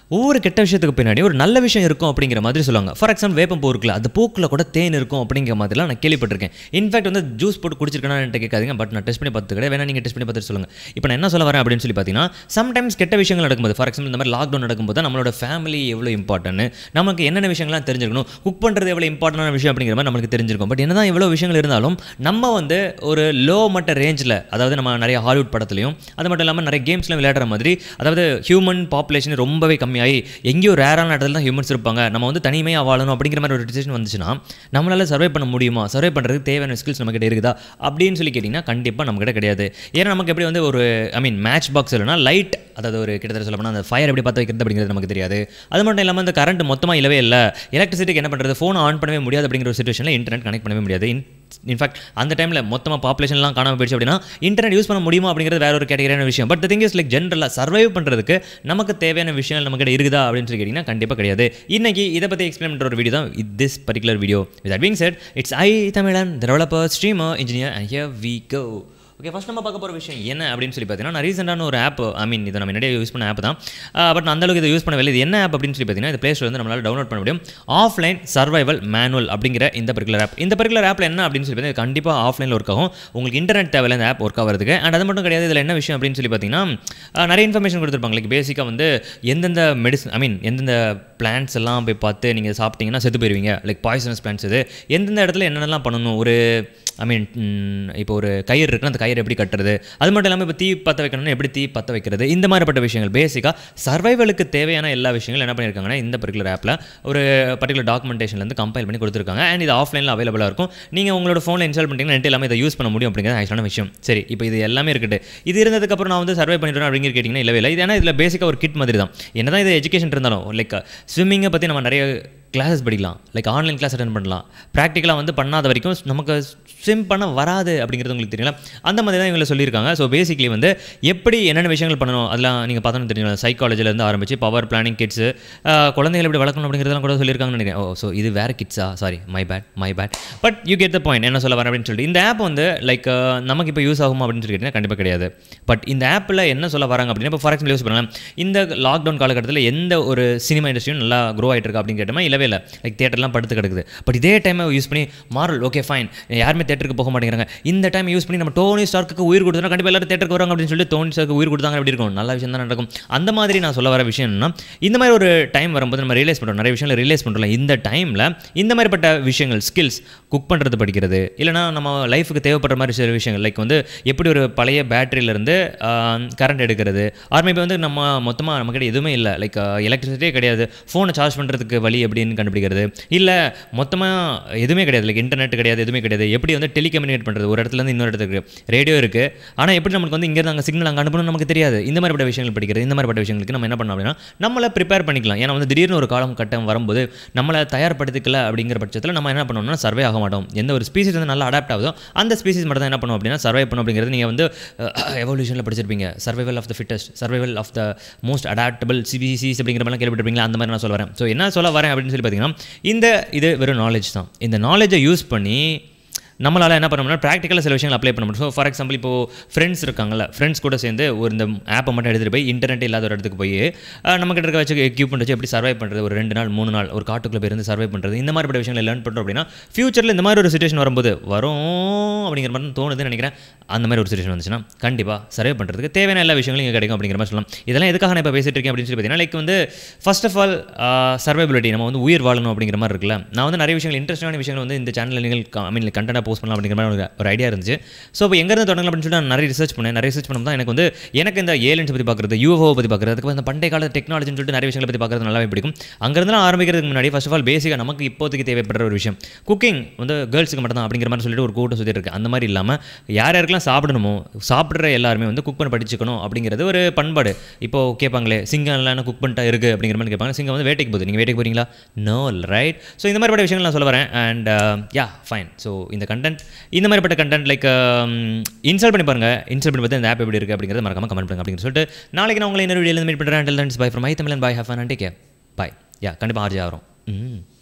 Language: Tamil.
ஒவ்வொரு கெட்ட விஷயத்துக்கு பின்னாடி ஒரு நல்ல விஷயம் இருக்கும் அப்படிங்கிற மாதிரி சொல்லுவாங்க ஃபார் எக்ஸாம்பிள் வேப்பம் பூ இருக்குல்ல அது பூக்கில் கூட தேன் இருக்கும் அப்படிங்கிற மாதிரிலாம் நான் கேள்விப்பட்டிருக்கேன் இன்ஃபேக்ட் வந்து ஜூஸ் போட்டு குடிச்சிருக்கேன்னு என்கிட்ட கேட்காதீங்க பட் நான் டெஸ்ட் பண்ணி பார்த்து கிடையாது வேணா நீங்கள் டெஸ்ட் பண்ணி பார்த்துட்டு சொல்லுங்கள் இப்போ நான் என்ன சொல்ல வரேன் அப்படின்னு சொல்லி பார்த்தீங்கன்னா சம்டைம்ஸ் கெட்ட விஷயங்கள் நடக்கும்போது ஃபார் எக்ஸாம்பிள் இந்த மாதிரி லாக்டவுன் நடக்கும்போது தான் நம்மளோட ஃபேமிலி எவ்வளோ இம்பார்ட்டன்ட் நமக்கு என்னென்ன விஷயங்கள்லாம் தெரிஞ்சிருக்கணும் குக் பண்ணுறது எவ்வளோ இம்பார்ட்டன்டான விஷயம் அப்படிங்கிற மாதிரி நம்மளுக்கு தெரிஞ்சிருக்கும் பட் என்னதான் எவ்வளோ விஷயங்கள் இருந்தாலும் நம்ம வந்து ஒரு லோ மட்ட ரேஞ்சில் அதாவது நம்ம நிறைய ஹாலிவுட் படத்துலையும் அது மட்டும் இல்லாமல் நிறைய கேம்ஸ்லாம் விளையாடுற மாதிரி அதாவது ஹியூமன் பாப்புலேஷன் ரொம்பவே கம்மியாகி எங்கேயோ ரேரான இடத்துல தான் ஹியூமன்ஸ் இருப்பாங்க நம்ம வந்து தனிமையாக வாழணும் அப்படிங்கிற மாதிரி ஒரு டிசிஷன் வந்துச்சுன்னா நம்மளால் சர்வை பண்ண முடியுமா சர்வை பண்ணுறதுக்கு தேவையான ஸ்கில்ஸ் நம்மக்கிட்ட இருக்குதா அப்படின்னு சொல்லி கேட்டிங்கன்னா கண்டிப்பாக நம்மக்கிட்ட கிடையாது ஏன்னா நமக்கு எப்படி வந்து ஒரு ஐ மீன் மேட்ச் பாக்ஸ் இல்லைனா லைட் அதாவது ஒரு கிட்டத்தட்ட சொல்ல போனால் அந்த ஃபயர் எப்படி பார்த்து வைக்கிறது அப்படிங்கிறது நமக்கு தெரியாது அது மட்டும் இல்லாமல் அந்த கரண்ட் மொத்தமாக இல்லவே இல்லை எலக்ட்ரிசிட்டிக்கு என்ன பண்ணுறது ஃபோன் ஆன் பண்ணவே முடியாது அப்படிங்கிற ஒரு சுச்சுவேஷனில் இன்டர்நெட் கனெக்ட் பண்ணவே முடியாது இன்ஃபேக்ட் அந்த டைமில் மொத்தமாக பாப்புலேஷன்லாம் காணாமல் போயிடுச்சு அப்படின்னா இன்டர்நெட் யூஸ் பண்ண முடியுமா அப்படிங்கிறது வேற ஒரு கேட்டகரியான விஷயம் பட் திங் இஸ் லைக் ஜென்ரலாக சர்வைவ் பண்ணுறதுக்கு நமக்கு தேவையான விஷயங்கள் நம்மக்கிட்ட இருக்குதா அப்படின்னு சொல்லி கேட்டிங்கன்னா கண்டிப்பாக கிடையாது இன்னைக்கு இதை பற்றி எக்ஸ்பிளைன் பண்ணுற ஒரு வீடியோ தான் this particular video with being set it's I Tamilan developer streamer engineer and here we go okay first நம்ம பார்க்க போகிற விஷயம் என்ன அப்படின்னு சொல்லி பார்த்தீங்கன்னா நான் ரீசெண்டான ஒரு ஆப் ஐ மீன் இதை நம்ம நிறைய யூஸ் பண்ண ஆப் தான் பட் நான் அந்தளவுக்கு இதை யூஸ் பண்ண இது என்ன ஆப் அப்படின்னு சொல்லி பார்த்தீங்கன்னா இந்த ப்ளே ஸ்டோர் வந்து நம்மளால் டவுன்லோட் பண்ண முடியும் ஆஃப்லைன் சர்வைவல் மேனுவல் அப்படிங்கிற இந்த பர்டிகுலர் ஆப் இந்த பர்டிகுலர் ஆப்பில் என்ன அப்படின்னு சொல்லி பார்த்தீங்கன்னா கண்டிப்பாக ஆஃப்லைனில் ஒர்க் ஆகும் உங்களுக்கு இன்டர்நெட் தேவையில்ல இந்த ஆப் ஒர்க் ஆகிறதுக்கு அண்ட் அது மட்டும் கிடையாது இதில் என்ன விஷயம் அப்படின்னு சொல்லி பார்த்தீங்கன்னா அஹ், நிறைய இன்ஃபர்மேஷன் கொடுத்துருப்பாங்க லைக் பேசிக்காக வந்து எந்தெந்த மெடிசன் ஐ மீன் எந்தெந்த பிளான்ஸ் எல்லாம் போய் பார்த்து நீங்கள் சாப்பிட்டீங்கன்னா செத்து போயிருவீங்க லைக் பாய்சனஸ் பிளான்ஸ் இது எந்தெந்த இடத்துல என்னென்னலாம் பண்ணணும் ஒரு ஐ மீன் இப்போ ஒரு கயிறு இருக்குன்னா அந்த கயிறு எப்படி கட்டுறது அது மட்டும் இல்லாமல் இப்போ தீ பற்ற வைக்கணும்னா எப்படி தீ பற்ற வைக்கிறது இந்த மாதிரிப்பட்ட விஷயங்கள் பேசிக்காக சர்வைவலுக்கு தேவையான எல்லா விஷயங்களும் என்ன பண்ணியிருக்காங்கன்னா இந்த பர்டிகுலர் ஆப்பில் ஒரு பர்டிகுலர் டாக்குமெண்டேஷன்லேருந்து கம்பைல் பண்ணி கொடுத்துருக்காங்க அண்ட் இது ஆஃப்லைனில் அவைலபிளாக இருக்கும் நீங்கள் உங்களோட ஃபோனில் இன்ஸ்டால் பண்ணிட்டீங்கன்னா நெட் எல்லாமே இதை யூஸ் பண்ண முடியும் அப்படிங்கிறது ஆக்சுவலான விஷயம் சரி இப்போ இது எல்லாமே இருக்கட்டு இது இருந்ததுக்கப்புறம் நான் வந்து சர்வை பண்ணிடுறேன் அப்படிங்கிற கேட்டிங்கன்னா இல்லவே இல்லை இது ஏன்னா இதில் பேசிக்காக ஒரு கிட் மாதிரி தான் என்ன தான் இது எஜுகேஷன் இருந்தாலும் லைக் ஸ்விம்மிங்கை பற்றி நம்ம நிறைய கிளாஸஸ் படிக்கலாம் லைக் ஆன்லைன் கிளாஸ் அட்டன் பண்ணலாம் ப்ராக்டிக்கலாக வந்து பண்ணாத வரைக்கும் நமக்கு ஸ்விம் பண்ண வராது அப்படிங்கிறது உங்களுக்கு தெரியல அந்த மாதிரி தான் இவங்களை சொல்லியிருக்காங்க ஸோ பேசிக்லி வந்து எப்படி என்னென்ன விஷயங்கள் பண்ணணும் அதெல்லாம் நீங்கள் பார்த்தோன்னு தெரியும் சைக்காலஜிலேருந்து ஆரம்பிச்சு பவர் பிளானிங் கிட்ஸு குழந்தைகள் எப்படி வளர்க்கணும் அப்படிங்கிறதெல்லாம் கூட சொல்லியிருக்காங்கன்னு நினைக்கிறேன் ஓ ஸோ இது வேறு கிட்ஸா sorry my bad my bad but you get the point என்ன சொல்ல வரேன் அப்படின்னு சொல்லிட்டு இந்த ஆப் வந்து லைக் நமக்கு இப்போ யூஸ் ஆகுமா அப்படின்னு சொல்லி கேட்டிங்கன்னா கண்டிப்பாக கிடையாது பட் இந்த ஆப்பில் என்ன சொல்ல வராங்க அப்படின்னா இப்போ ஃபார் எக்ஸாம்பிள் யூஸ் பண்ணலாம் இந்த லாக்டவுன் காலகட்டத்தில் எந்த ஒரு சினிமா இண்டஸ்ட்ரியும் நல்லா க்ரோ ஆகிட்டு இருக்கா அப்படின்னு கேட்டோமா இல்லவே இல்லை லைக் தேட்டர்லாம் படுத்து கிடக்குது பட் இதே டைமை யூஸ் பண்ணி மாரல் ஓகே ஃபைன் யாருமே தேட்டருக்கு போக மாட்டேங்கிறாங்க இந்த டைம் யூஸ் பண்ணி நம்ம டோனி ஸ்டார்க்கு உயிர் கொடுத்தா கண்டிப்பாக எல்லாரும் தேட்டருக்கு வராங்க அப்படின்னு சொல்லி டோனி ஸ்டார்க்கு உயிர் கொடுத்தாங்க அப்படி இருக்கும் நல்ல விஷயம் தான் நடக்கும் அந்த மாதிரி நான் சொல்ல வர விஷயம் என்னன்னா இந்த மாதிரி ஒரு டைம் வரும்போது நம்ம ரியலைஸ் பண்ணுறோம் நிறைய விஷயங்களை ரியலைஸ் பண்ணுறோம் இந்த டைமில் இந்த மாதிரிப்பட்ட விஷயங்கள் ஸ்கில்ஸ் குக் பண்ணுறது படிக்கிறது இல்லைனா நம்ம லைஃபுக்கு தேவைப்படுற மாதிரி சில விஷயங்கள் லைக் வந்து எப்படி ஒரு பழைய பேட்டரியிலேருந்து கரண்ட் எடுக்கிறது ஆர் மேபி வந்து நம்ம மொத்தமாக நம்மக்கிட்ட எதுவுமே இல்லை லைக் எலக்ட்ரிசிட்டியே கிடையாது ஃபோனை சார்ஜ் பண்ணுறதுக்கு வழி எப்படின்னு கண்டுபிடிக்கிறது இல்லை மொத்தமாக எதுவுமே கிடையாது லைக் இன்டர்நெட் கிடையாது எதுவுமே கிடையாது எப்படி வந்து டெலிகம்யூனிகேட் பண்ணுறது ஒரு இடத்துலேருந்து இன்னொரு இடத்துக்கு ரேடியோ இருக்குது ஆனால் எப்படி நமக்கு வந்து இங்கேருந்து அங்கே சிக்னல் அங்கே அனுப்பணும் நமக்கு தெரியாது இந்த மாதிரிப்பட்ட விஷயங்கள் படிக்கிறது இந்த மாதிரிப்பட்ட விஷயங்களுக்கு நம்ம என்ன பண்ணோம் அப்படின்னா நம்மளை ப்ரிப்பேர் பண்ணிக்கலாம் ஏன்னா வந்து திடீர்னு ஒரு காலம் கட்டம் வரும்போது நம்மளை தயார்படுத்திக்கல அப்படிங்கிற பட்சத்தில் நம்ம என்ன பண்ணணும்னா சர்வே ஆக மாட்டோம் எந்த ஒரு ஸ்பீசிஸ் வந்து நல்லா அடாப்ட் ஆகுதோ அந்த ஸ்பீசிஸ் மட்டும் தான் என்ன பண்ணும் அப்படின்னா சர்வை பண்ணும் அப்படிங்கிறது நீங்கள் வந்து எவல்யூஷனில் படிச்சிருப்பீங்க survival of the fittest survival of the most adaptable species அப்படிங்கிற மாதிரிலாம் கேள்விப்பட்டிருப்பீங்களா அந்த மாதிரி நான் சொல்ல வரேன் ஸோ என்ன சொல்ல வரேன் அப்படின்னு சொல்லி பார்த்தீங்கன்னா இந்த இது வெறும் நாலேஜ் தான் இந்த நாலேஜை யூஸ் பண்ணி நம்மளால் என்ன பண்ண முடியும் ப்ராக்டிக்கலாக சில விஷயங்கள் அப்ளை பண்ண முடியும் ஸோ ஃபார் எக்ஸாம்பிள் இப்போ ஃப்ரெண்ட்ஸ் இருக்காங்கல்ல ஃப்ரெண்ட்ஸ் கூட சேர்ந்து ஒரு இந்த ஆப்பை மட்டும் எடுத்துகிட்டு போய் இன்டர்நெட் இல்லாத ஒரு இடத்துக்கு போய் அஹ், நம்ம கிட்ட இருக்க வச்சு எக்யூப்மெண்ட் வச்சு எப்படி சர்வை பண்ணுறது ஒரு ரெண்டு நாள் மூணு நாள் ஒரு காட்டுக்குள்ளே போய் இருந்து சர்வை பண்ணுறது இந்த மாதிரிப்பட்ட விஷயங்களை லேர்ன் பண்ணுறோம் அப்படின்னா ஃபியூச்சரில் இந்த மாதிரி ஒரு சுச்சுவேஷன் வரும்போது வரும் அப்படிங்கிற மாதிரி தான் தோணுதுன்னு நினைக்கிறேன் அந்த மாதிரி ஒரு சுச்சுவேஷன் வந்துச்சுன்னா கண்டிப்பாக சர்வை பண்ணுறதுக்கு தேவையான எல்லா விஷயங்களும் இங்கே கிடைக்கும் அப்படிங்கிற மாதிரி சொல்லலாம் இதெல்லாம் எதுக்காக நான் இப்போ பேசிட்டு இருக்கேன் அப்படின்னு சொல்லி பார்த்தீங்கன்னா லைக் வந்து ஃபர்ஸ்ட் ஆஃப் ஆல் சர்வைபிலிட்டி நம்ம வந்து உயிர் வாழணும் அப்படிங்கிற மாதிரி இருக்குல்ல நான் வந்து நிறைய விஷயங்கள் இன்ட்ரெஸ்டான விஷயங்கள் வந்து இந்த சேனலில் நீங்கள் ஐ மீன் கண்டென்ட்டாக போஸ்ட் பண்ணலாம் அப்படிங்கிற மாதிரி ஒரு- ஒரு ஐடியா இருந்துச்சு ஸோ இப்போ எங்கேருந்து தொடங்கலாம் அப்படின்னு சொல்லிட்டு நான் நிறைய ரிசர்ச் பண்ணேன் நிறைய ரிசர்ச் பண்ணும்போது தான் எனக்கு வந்து எனக்கு இந்த ஏலியன்ஸ் பற்றி பார்க்குறது யூஓ பற்றி பார்க்குறது அதுக்கு இந்த பண்டைய கால டெக்னாலஜின்னு சொல்லிட்டு நிறைய விஷயங்களை பற்றி பார்க்குறது நல்லாவே பிடிக்கும் அங்கேருந்துலாம் ஆரம்பிக்கிறதுக்கு முன்னாடி ஃபர்ஸ்ட் ஆஃப் ஆல் பேசிக்காக நமக்கு இப்போதைக்கு தேவைப்படுற ஒரு விஷயம் குக்கிங் வந்து கேர்ள்ஸுக்கு மட்டும் தான் அப்படிங்கிற மாதிரி சொல்லிட்டு ஒரு கூட்டம் சுற்றிட்டு இருக்கு அந்த மாதிரி இல்லாமல் யார் யாருக்கெல்லாம் சாப்பிடணுமோ சாப்பிட்ற எல்லாருமே வந்து குக் பண்ண படிச்சுக்கணும் அப்படிங்கிறது ஒரு பண்பாடு இப்போ கேட்பாங்களே சிங்கம் எல்லாம் குக் பண்ணிட்டா இருக்குது அப்படிங்கிற மாதிரி கேட்பாங்க சிங்கம் வந்து வேட்டைக்கு போகுது நீங்கள் வேட்டைக்கு போகிறீங்களா நோ ரைட் ஸோ இந்த மாதிரிப்பட்ட விஷயங்கள் நான் சொல்ல வரேன் அண்ட் யா ஃபைன் ஸோ இந்த கண்டென்ட் இந்த மாதிரிப்பட்ட கண்டென்ட் லைக் இன்ஸ்டால் பண்ணி பாருங்க இன்ஸ்டால் பண்ணி பார்த்து இந்த ஆப் எப்படி இருக்குது அப்படிங்கிறத மறக்காம கமெண்ட் பண்ணுங்க அப்படின்னு சொல்லிட்டு நாளைக்கு நான் உங்களை இன்னொரு வீடியோவில் மீட் பண்ணுறேன் until then bye from I Tamilan bye ஹஃப் அண்ட் டேக் பாய் யா கண்டிப்பாக ஆர்ஜி ஆகிறோம் ம்